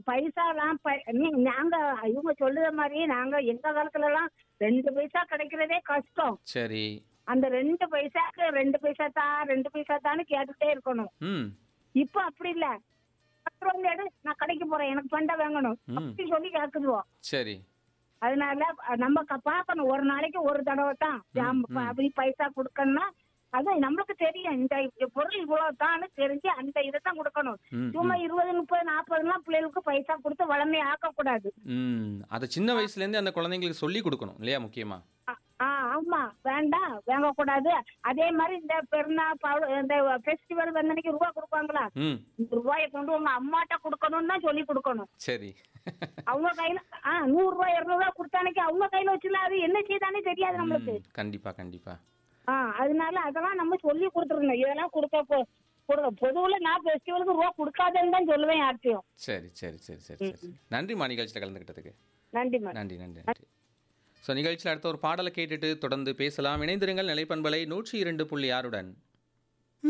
பைசாலாம் ப- நீ- நாங்க இவங்க சொல்லுற மாதிரி நாங்க எங்க காலத்துல எல்லாம் ரெண்டு பைசா கிடைக்கிறதே கஷ்டம் சரி அந்த ரெண்டு பைசாக்கு ரெண்டு பைசா தான் ரெண்டு பைசா தான்னு கேட்டுட்டே இருக்கணும் ம் இப்ப அப்படி இல்ல பத்து ரூபாய் எடு நான் கடைக்கு போறேன் எனக்கு பண்டை வாங்கணும் ம். அப்படி சொல்லி கேக்குதுவோம் சரி அதனால நம்ம க- பார்க்கணும் ஒரு நாளைக்கு ஒரு தடவை தான் ஜாம் ம். அப்படி பைசா கொடுக்கணும்னா அது நம்மளுக்கு தெரியும் இந்த இந்த பொருள் இவ்வளவு தான் தெரிஞ்சு அந்த இதை தான் கொடுக்கணும் ம், சும்மா இருபது முப்பது நாற்பதுலாம் பிள்ளைகளுக்கு பைசா கொடுத்து வளமே ஆக்க கூடாது ம் அதை சின்ன வயசுலேருந்தே அந்த குழந்தைங்களுக்கு சொல்லி கொடுக்கணும் இல்லையா முக்கியமா ஆ ஆமா வேண்டாம் வாங்கக்கூடாது அதே மாதிரி இந்த பெருநா பவு- இந்த ஃபெஸ்டிவல் வந்தனைக்கு ரூபா கொடுப்பாங்களா ம் இந்த ரூபாயை கொண்டு உங்க அம்மாட்ட கொடுக்கணும்னு தான் சொல்லி கொடுக்கணும் சரி அவங்க கையில ஆ நூறு ரூபாய் இருநூறு ரூபாய் கொடுத்தானைக்கு அவங்க கையில வச்சுல அது என்ன செய்தானே தெரியாது நம்மளுக்கு ம், கண்டிப்பா கண்டிப்பா ஆ அதனால அதெல்லாம் நம்ம சொல்லி கொடுத்துருந்தோம் இதெல்லாம் கொடுக்க பொ- கொடு பொதுவுல நான் ஃபெஸ்டிவலுக்கு ரூபா கொடுக்காதேன்னு தான் சொல்லுவேன் யார்ட்டையும் சரி சரி சரி சரி சரி நன்றிம்மா நிகழ்ச்சியில் கலந்துக்கிட்டதுக்கு நன்றி மேடம் நன்றி நன்றி நன்றி ஸோ நிகழ்ச்சியில் அடுத்த ஒரு பாடலை கேட்டுட்டு தொடர்ந்து பேசலாம் இணைந்திருங்கள் நிலைப்பண்பலை நூற்றி இரண்டு புள்ளி ஆறுடன்